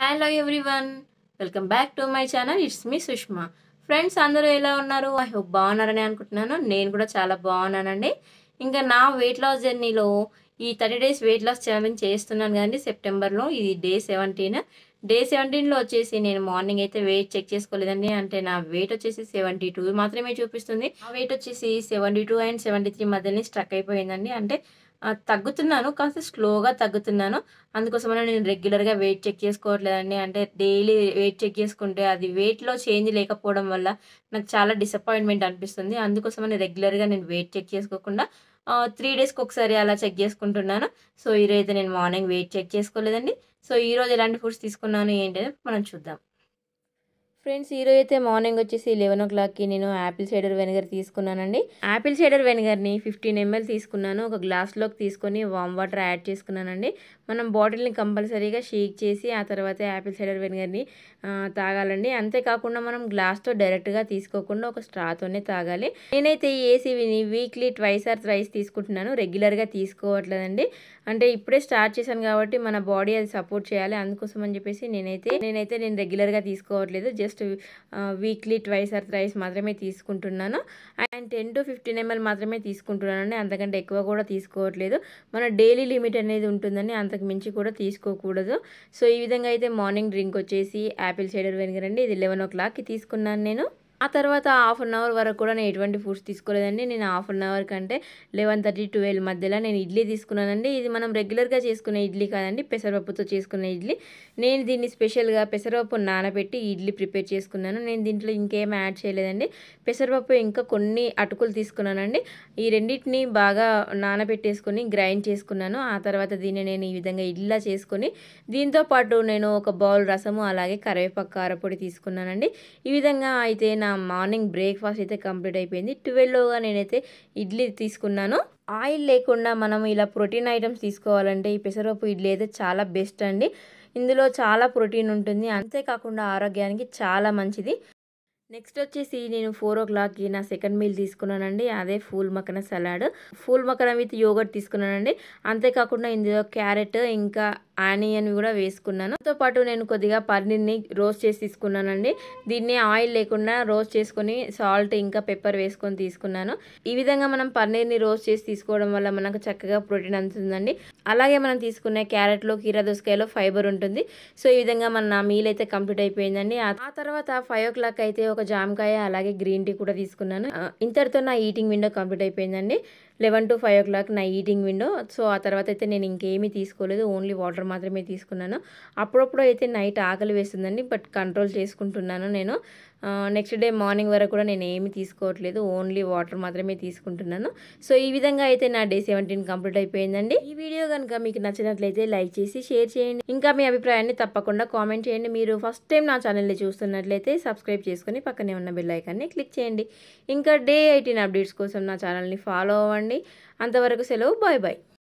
hello everyone welcome back to my channel it's me Sushma friends అందరూ ఎలా ఉన్నారు I hope బాగున్నారని అనుకుంటున్నాను నేను కూడా చాలా బాగున్నానండి ఇంకా నా వెయిట్ లాస్ జర్నీలో ఈ thirty days weight loss challenge చేస్తున్నాను కదండి సెప్టెంబర్లో ఇది డే సెవెంటీన్ డే సెవెంటీన్లో వచ్చేసి నేను మార్నింగ్ అయితే వెయిట్ చెక్ చేసుకోలేదండి అంటే నా వెయిట్ వచ్చేసి సెవెంటీ టూ మాత్రమే చూపిస్తుంది ఆ వెయిట్ వచ్చేసి seventy two and seventy three మధ్యలో స్ట్రక్ అయిపోయిందండి అంటే ఆ, తగ్గుతున్నాను కాస్త స్లోగా తగ్గుతున్నాను అందుకోసమనే నేను రెగ్యులర్గా వెయిట్ చెక్ చేసుకోవట్లేదండి అంటే డైలీ వెయిట్ చెక్ చేసుకుంటే అది వెయిట్లో చేంజ్ లేకపోవడం వల్ల నాకు చాలా డిసప్పాయింట్మెంట్ అనిపిస్తుంది అందుకోసమని రెగ్యులర్గా నేను వెయిట్ చెక్ చేసుకోకుండా త్రీ డేస్కి ఒకసారి అలా చెక్ చేసుకుంటున్నాను సో ఈరోజు అయితే నేను మార్నింగ్ వెయిట్ చెక్ చేసుకోలేదండి సో ఈరోజు ఎలాంటి ఫుడ్స్ తీసుకున్నాను ఏంటి అనేది మనం చూద్దాం ఫ్రెండ్స్ ఈరోజు అయితే మార్నింగ్ వచ్చేసి లెవెన్ ఓ క్లాక్కి నేను యాపిల్ సైడర్ వెనిగర్ తీసుకున్నానండి యాపిల్ సైడర్ వెనిగర్ని ఫిఫ్టీన్ ఎంఎల్ తీసుకున్నాను ఒక గ్లాస్లోకి తీసుకొని వామ్ వాటర్ యాడ్ చేసుకున్నానండి మనం బాటిల్ని కంపల్సరీగా షేక్ చేసి ఆ తర్వాత యాపిల్ సైడర్ వెనిగర్ని ఆ, తాగాలండి అంతేకాకుండా మనం గ్లాస్తో డైరెక్ట్గా తీసుకోకుండా ఒక స్ట్రాతోనే తాగాలి నేనైతే ఈ ఏసీవిని వీక్లీ ట్వైస్ ఆర్ థ్రైస్ తీసుకుంటున్నాను రెగ్యులర్గా తీసుకోవట్లేదండి అంటే ఇప్పుడే స్టార్ట్ చేశాను కాబట్టి మన బాడీ అది సపోర్ట్ చేయాలి అందుకోసం అని చెప్పేసి నేనైతే నేనైతే నేను రెగ్యులర్గా తీసుకోవట్లేదు just weekly twice or thrice మాత్రమే తీసుకుంటున్నాను and ten to fifteen ML మాత్రమే తీసుకుంటున్నానండి అంతకంటే ఎక్కువ కూడా తీసుకోవట్లేదు మన డైలీ లిమిట్ అనేది ఉంటుందని అంతకు మించి కూడా తీసుకోకూడదు సో ఈ విధంగా అయితే మార్నింగ్ డ్రింక్ వచ్చేసి యాపిల్ సైడర్ వెనిగర్ అండి ఇది లెవెన్ ఓ క్లాక్కి తీసుకున్నాను నేను ఆ తర్వాత హాఫ్ అన్ అవర్ వరకు కూడా నేను ఎటువంటి ఫుడ్స్ తీసుకోలేదండి నేను హాఫ్ అన్ అవర్ కంటే లెవెన్ థర్టీ ట్వెల్వ్ మధ్యలో నేను ఇడ్లీ తీసుకున్నానండి ఇది మనం రెగ్యులర్గా చేసుకునే ఇడ్లీ కాదండి పెసరపప్పుతో చేసుకునే ఇడ్లీ నేను దీన్ని స్పెషల్గా పెసరపప్పు నానబెట్టి ఇడ్లీ ప్రిపేర్ చేసుకున్నాను నేను దీంట్లో ఇంకేం యాడ్ చేయలేదండి పెసరపప్పు ఇంకా కొన్ని అటుకులు తీసుకున్నానండి ఈ రెండింటిని బాగా నానబెట్టేసుకొని గ్రైండ్ చేసుకున్నాను ఆ తర్వాత దీన్ని నేను ఈ విధంగా ఇడ్లా చేసుకొని దీంతో పాటు నేను ఒక బౌల్ రసము అలాగే కరివేపాకు కారపొడి తీసుకున్నానండి ఈ విధంగా అయితే నా మార్నింగ్ బ్రేక్ఫాస్ట్ అయితే కంప్లీట్ అయిపోయింది ట్వెల్వ్లోగా నేనైతే ఇడ్లీ తీసుకున్నాను ఆయిల్ లేకుండా మనం ఇలా ప్రోటీన్ ఐటమ్స్ తీసుకోవాలంటే ఈ పెసరపప్పు ఇడ్లీ అయితే చాలా బెస్ట్ అండి ఇందులో చాలా ప్రోటీన్ ఉంటుంది అంతేకాకుండా ఆరోగ్యానికి చాలా మంచిది నెక్స్ట్ వచ్చేసి నేను ఫోర్ ఓ క్లాక్కి నా సెకండ్ మీల్ తీసుకున్నానండి అదే phool makhana salad phool makhana with yogurt తీసుకున్నానండి అంతేకాకుండా ఇందులో క్యారెట్ ఇంకా ఆనియన్ కూడా వేసుకున్నాను దాంతో పాటు నేను కొద్దిగా పన్నీర్ని రోస్ట్ చేసి తీసుకున్నానండి దీన్ని ఆయిల్ లేకుండా రోస్ట్ చేసుకొని సాల్ట్ ఇంకా పెప్పర్ వేసుకొని తీసుకున్నాను ఈ విధంగా మనం పన్నీర్ని రోస్ట్ చేసి తీసుకోవడం వల్ల మనకు చక్కగా ప్రోటీన్ అందుతుందండి అలాగే మనం తీసుకునే క్యారెట్లో కీరా దోసకాయలో ఫైబర్ ఉంటుంది సో ఈ విధంగా మన నా మీల్ అయితే కంప్లీట్ అయిపోయిందండి ఆ ఆ తర్వాత ఫైవ్ ఓ క్లాక్ అయితే ఒక జామకాయ అలాగే గ్రీన్ టీ కూడా తీసుకున్నాను ఆ, ఇంతటితో నా ఈటింగ్ విండో కంప్లీట్ అయిపోయిందండి eleven to five o'clock నా ఈటింగ్ విండో సో ఆ తర్వాత అయితే నేను ఇంకేమీ తీసుకోలేదు ఓన్లీ వాటర్ మాత్రమే తీసుకున్నాను అప్పుడప్పుడు అయితే నైట్ ఆకలి వేస్తుందండి బట్ కంట్రోల్ చేసుకుంటున్నాను నేను నెక్స్ట్ డే మార్నింగ్ వరకు కూడా నేను ఏమీ తీసుకోవట్లేదు ఓన్లీ వాటర్ మాత్రమే తీసుకుంటున్నాను సో ఈ విధంగా అయితే నా డే సెవెంటీన్ కంప్లీట్ అయిపోయిందండి ఈ వీడియో కనుక మీకు నచ్చినట్లయితే లైక్ చేసి షేర్ చేయండి ఇంకా మీ అభిప్రాయాన్ని తప్పకుండా కామెంట్ చేయండి మీరు ఫస్ట్ టైం నా ఛానల్ని చూస్తున్నట్లయితే సబ్స్క్రైబ్ చేసుకుని పక్కనే ఉన్న బెల్ ఐకాన్ని క్లిక్ చేయండి ఇంకా డే ఎయిటీన్ అప్డేట్స్ కోసం నా ఛానల్ని ఫాలో అవ్వండి అంతవరకు సెలవు బాయ్ బాయ్